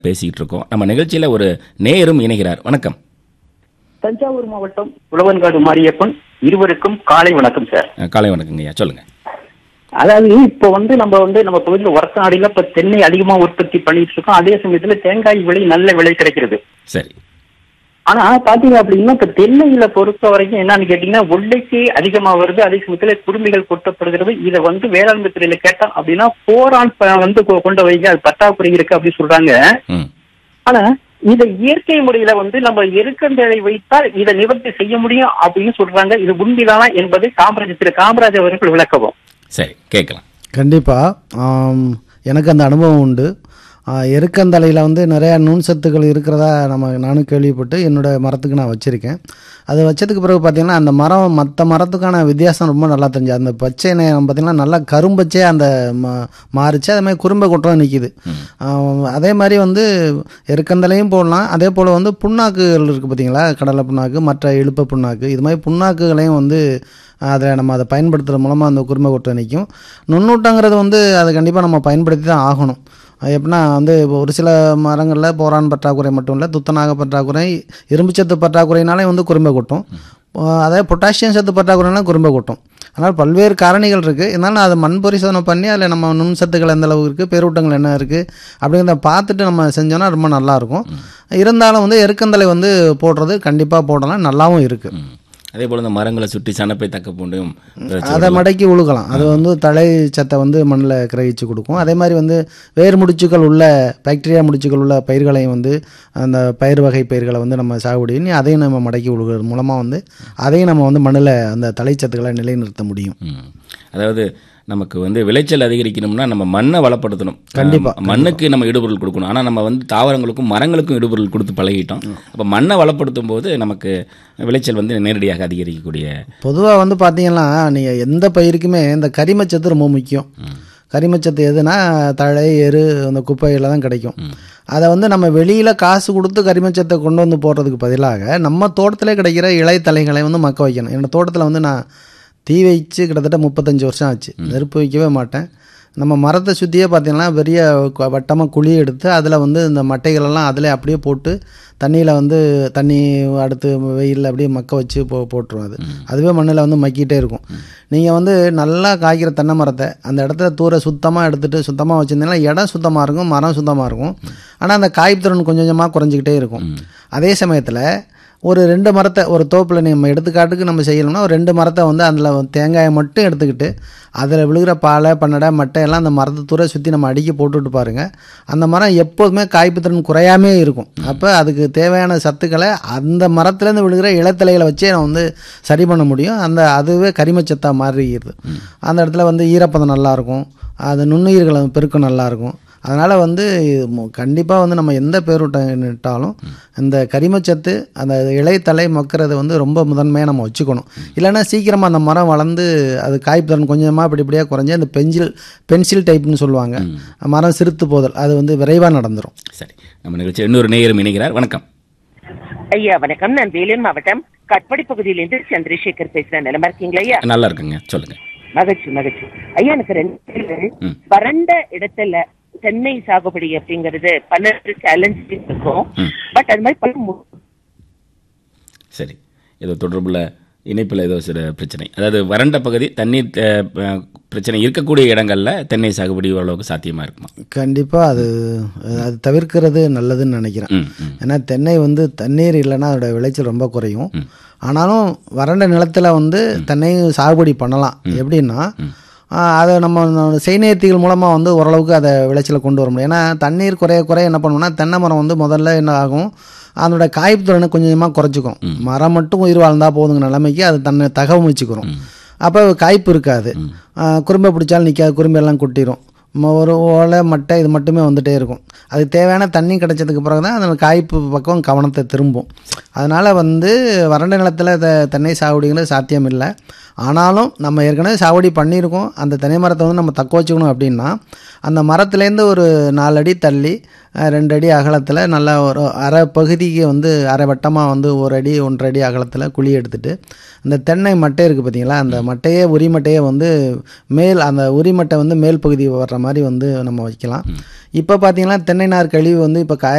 பேசிக்கிட்டு இருக்கோம் நம்ம நிகழ்ச்சியில ஒரு நேயரும் இணைகிறார் வணக்கம் தஞ்சாவூர் மாவட்டம் உழவன்காடு மாரியப்பன் இருவருக்கும் காலை வணக்கம் சார் அஹ், காலை வணக்கங்க ஐயா சொல்லுங்க அதாவது இப்ப வந்து நம்ம வந்து நம்ம பகுதியில் ஒரத்தநாடியில இப்ப தென்னை அதிகமா உற்பத்தி பண்ணிட்டு இருக்கோம் அதே சமயத்துல தேங்காய் விலை நல்ல விலை கிடைக்கிறது சரி ஆனா பாத்தீங்க அப்படின்னா இப்ப தென்னையில பொறுத்த வரைக்கும் என்னன்னு கேட்டீங்கன்னா ஒல்லைக்கு அதிகமா வருது அதே சமயத்துல குருமிகள் கொட்டப்படுகிறது இதை வந்து வேளாண்மை துறையில கேட்டோம் அப்படின்னா போரான் ப- வந்து கொ- கொண்டு வைங்க அது பற்றாக்குறை இருக்கு அப்படி சொல்றாங்க ம் ஆனா இதை இயற்கை முறையில வந்து நம்ம எருக்கந்தழை வைத்தால் இதை நிவர்த்தி செய்ய முடியும் அப்படின்னு சொல்றாங்க இது உண்மைதானா என்பதை காமராஜ் திரு காமராஜ் அவர்கள் விளக்கவும் சரி கேட்கலாம் கண்டிப்பாக எனக்கு அந்த அனுபவம் உண்டு ஆ, எருக்கந்தலையில் வந்து நிறையா நுண் சத்துக்கள் இருக்கிறதா நம்ம நானும் கேள்விப்பட்டு என்னோட மரத்துக்கு நான் வச்சுருக்கேன் அது வச்சதுக்கு பிறகு பார்த்தீங்கன்னா அந்த மரம் மற்ற மரத்துக்கான வித்தியாசம் ரொம்ப நல்லா தெரிஞ்சு அந்த பச்சை நேரம் பார்த்தீங்கன்னா நல்லா கரும்பச்சே அந்த ம மாறிச்சு அதே மாதிரி குறும்பை கொட்டம் நிற்கிது அதே மாதிரி வந்து எருக்கந்தலையும் போடலாம் அதே போல் வந்து புண்ணாக்குகள் இருக்குது பார்த்தீங்களா கடலை புண்ணாக்கு மற்ற இழுப்ப புண்ணாக்கு இது மாதிரி புண்ணாக்குகளையும் வந்து அதில் நம்ம அதை பயன்படுத்துறது மூலமாக அந்த குருமை கொட்டை நிற்கும் நுண்ணூட்டங்கிறது வந்து அதை கண்டிப்பாக நம்ம பயன்படுத்தி தான் ஆகணும் அது எப்படின்னா வந்து இப்போ ஒரு சில மரங்களில் போரான் பற்றாக்குறை மட்டும் இல்லை துத்தநாக பற்றாக்குறை இரும்புச்சத்து பற்றாக்குறையினாலே வந்து குறும்பை கொட்டும் அதே பொட்டாசியம் சத்து பற்றாக்குறைனாலும் குறும்பை கொட்டும் அதனால் பல்வேறு காரணிகள் இருக்குது இருந்தாலும் அதை மண் பரிசோதனை பண்ணி அதில் நம்ம நுண் சத்துக்கள் எந்த அளவுக்கு இருக்குது பெருவட்டங்கள் என்ன இருக்குது அப்படிங்கிறத பார்த்துட்டு நம்ம செஞ்சோன்னா ரொம்ப நல்லாயிருக்கும் இருந்தாலும் வந்து எருக்கந்தலை வந்து போடுறது கண்டிப்பாக போடலாம் நல்லாவும் இருக்குது ம். அதே போல இந்த மரங்களை சுற்றி சனப்பை தக்க பூண்டும் விதைச்சு அதை மடக்கி உழுகலாம் அது வந்து தழை சத்தை வந்து மண்ணில் கிரகிச்சு கொடுக்கும் அதே மாதிரி வந்து வேர் முடிச்சுக்கள் உள்ள பாக்டீரியா முடிச்சுக்கள் உள்ள பயிர்களையும் வந்து அந்த பயிர் வகை பயிர்களை வந்து நம்ம சாகுபடி பண்ணி அதையும் நம்ம மடக்கி உழுகிறது மூலமாக வந்து அதையும் நம்ம வந்து மண்ணில் அந்த தழைச்சத்துக்களை நிலைநிறுத்த முடியும் ம். அதாவது நமக்கு வந்து விளைச்சல் அதிகரிக்கணும்னா நம்ம மண்ணை வளப்படுத்தணும் கண்டிப்பா, அஹ் மண்ணுக்கு நம்ம இடுபொருள் கொடுக்கணும் ஆனால் நம்ம வந்து தாவரங்களுக்கும் மரங்களுக்கும் இடுபொருள் கொடுத்து பழகிட்டோம் அப்போ மண்ணை வளப்படுத்தும் போது நமக்கு விளைச்சல் வந்து நேரடியாக அதிகரிக்கக்கூடிய பொதுவாக வந்து பார்த்தீங்கன்னா நீங்கள் எந்த பயிருக்குமே இந்த கரிமச்சத்து ரொம்ப முக்கியம் கரிமச்சத்து எதுனா தழை எரு அந்த குப்பையில் தான் கிடைக்கும் அதை வந்து நம்ம வெளியில் காசு கொடுத்து கரிமச்சத்தை கொண்டு வந்து போடுறதுக்கு பதிலாக நம்ம தோட்டத்திலே கிடைக்கிற இலை தலைகளை வந்து மக்க வைக்கணும் என்னோட தோட்டத்தில் வந்து நான் தீ வச்சு கிட்டத்தட்ட முப்பத்தஞ்சு வருஷம் ஆச்சு நெருப்பு வைக்கவே மாட்டேன் நம்ம மரத்தை சுற்றியே பார்த்தீங்கன்னா பெரிய வட்டமாக குழி எடுத்து அதில் வந்து இந்த மட்டைகளெல்லாம் அதிலே அப்படியே போட்டு தண்ணியில் வந்து தண்ணி அடுத்து வெயிலில் அப்படியே மக்க வச்சு போ போட்டுரும் அது அதுவே மண்ணில் வந்து மக்கிட்டே இருக்கும் நீங்கள் வந்து நல்லா காய்க்கிற தென்னை மரத்தை அந்த இடத்துல தூர சுத்தமாக எடுத்துகிட்டு சுத்தமாக வச்சுருந்தீங்கன்னா இடம் சுத்தமாக இருக்கும் மரம் சுத்தமாக இருக்கும் ஆனால் அந்த காய்ப்புத்திறன் கொஞ்சம் கொஞ்சமாக குறைஞ்சிக்கிட்டே இருக்கும் அதே சமயத்தில் ஒரு ரெண்டு மரத்தை ஒரு தோப்பில் நம்ம எடுத்துக்காட்டுக்கு நம்ம செய்யணும்னா ஒரு ரெண்டு மரத்தை வந்து அதில் தேங்காயை மட்டும் எடுத்துக்கிட்டு அதில் விழுகிற பாலை பன்னடை மட்டை எல்லாம் அந்த மரத்தை தூர சுற்றி நம்ம அடுக்கி போட்டுவிட்டு பாருங்கள் அந்த மரம் எப்போதுமே காய்ப்புத்திறன் குறையாமே இருக்கும் அப்போ அதுக்கு தேவையான சத்துக்களை அந்த மரத்துலேருந்து விழுகிற இளத்தலைகளை வச்சே நம்ம வந்து சரி பண்ண முடியும் அந்த அதுவே கரிமச்சத்தாக மாறிடுது அந்த இடத்துல வந்து ஈரப்பதம் நல்லாயிருக்கும் அது நுண்ணுயிர்கள் பெருக்கம் நல்லாயிருக்கும் அதனால் வந்து கண்டிப்பாக வந்து நம்ம எந்த பேரூட்டம் இட்டாலும் இந்த கரிமச்சத்து அந்த இலைத்தலை மக்கிறத வந்து ரொம்ப முதன்மையாக நம்ம வச்சுக்கணும் இல்லைன்னா சீக்கிரமாக அந்த மரம் வளர்ந்து அது காய்ப்புத்திறன் கொஞ்சமாக இப்படி இப்படியாக குறைஞ்சி அந்த பென்சில் பென்சில் டைப்னு சொல்லுவாங்க மரம் சிறுத்து போதல் அது வந்து விரைவாக நடந்துடும் சரி நம்ம நிகழ்ச்சி இன்னொரு நேயரும் இணைகிறார் வணக்கம் ஐயா வணக்கம் நான் வேலூர் மாவட்டம் கட்படி பகுதியிலிருந்து சந்திரசேகர் பேசுறேன் நிலமா இருக்கீங்களா ஐயா நல்லா இருக்குங்க சொல்லுங்க மகிழ்ச்சி மகிழ்ச்சி ஐயா எனக்கு ரெண்டு கேள்வி. ம். வறண்ட இடத்துல தென்னை சாகுபடி அப்படிங்கிறது பல சேலஞ்ச் இருக்கும் ம். பட் அது மாதிரி பல மு- சரி ஏதோ தொடர்புல இணைப்பில் ஏதோ சில பிரச்சனை அதாவது வறண்ட பகுதி தண்ணீர் அஹ், அஹ், பிரச்சனை இருக்கக்கூடிய இடங்கள்ல தென்னை சாகுபடி ஓரளவுக்கு சாத்தியமா இருக்குமா கண்டிப்பாக அது அது தவிர்க்கிறது நல்லதுன்னு நினைக்கிறேன் ம் ம் ஏன்னா தென்னை வந்து தண்ணீர் இல்லைன்னா அதோட விளைச்சல் ரொம்ப குறையும் ஆனாலும் வறண்ட நிலத்தில் வந்து தென்னை சாகுபடி பண்ணலாம் எப்படின்னா ஆஹ், அதை நம்ம செய்நேர்த்திகள் மூலமாக வந்து ஓரளவுக்கு அதை விளைச்சலை கொண்டு வர முடியும் ஏன்னா தண்ணீர் குறைய குறைய என்ன பண்ணுவோம்னா தென்னை மரம் வந்து முதல்ல என்ன ஆகும் அதனோட காய்ப்பு திறனை கொஞ்சம் கொஞ்சமாக குறைச்சிக்கும் மரம் மட்டும் உயிர் வாழ்ந்தா போதுங்க நிலைமைக்கு அது தன்னை தகவமிச்சுக்கிறோம் அப்போ காய்ப்பு இருக்காது ஆஹ், குறும்பை பிடிச்சாலும் நிற்காது குறும்பை எல்லாம் கொட்டிடும் ம- ஒரு ஓலை மட்டை இது மட்டுமே வந்துட்டே இருக்கும் அதுக்கு தேவையான தண்ணி கிடைச்சதுக்கு பிறகு தான் அந்த காய்ப்பு பக்கம் கவனத்தை திரும்பும் அதனால் வந்து வறண்ட நிலத்தில் த தென்னை சாகுடிங்கிறது சாத்தியம் இல்லை ஆனாலும் நம்ம ஏற்கனவே சாவடி பண்ணியிருக்கோம் அந்த தென்னை மரத்தை வந்து நம்ம தக்க வச்சுக்கணும் அப்படின்னா அந்த மரத்துலேருந்து ஒரு நாலு அடி தள்ளி அஹ், ரெண்டு அடி அகலத்தில் நல்லா ஒரு அரை பகுதிக்கு வந்து அரை வட்டமாக வந்து ஒரு அடி ஒன்றரை அடி அகலத்தில் குழி எடுத்துட்டு அந்த தென்னை மட்டை இருக்குது பார்த்தீங்களா அந்த மட்டையே உரி மட்டையே வந்து மேல் அந்த உரி மட்டை வந்து மேல் பகுதி வர்ற மாதிரி வந்து நம்ம வைக்கலாம் இப்போ பார்த்தீங்கன்னா தென்னை நார் கழிவு வந்து இப்போ காய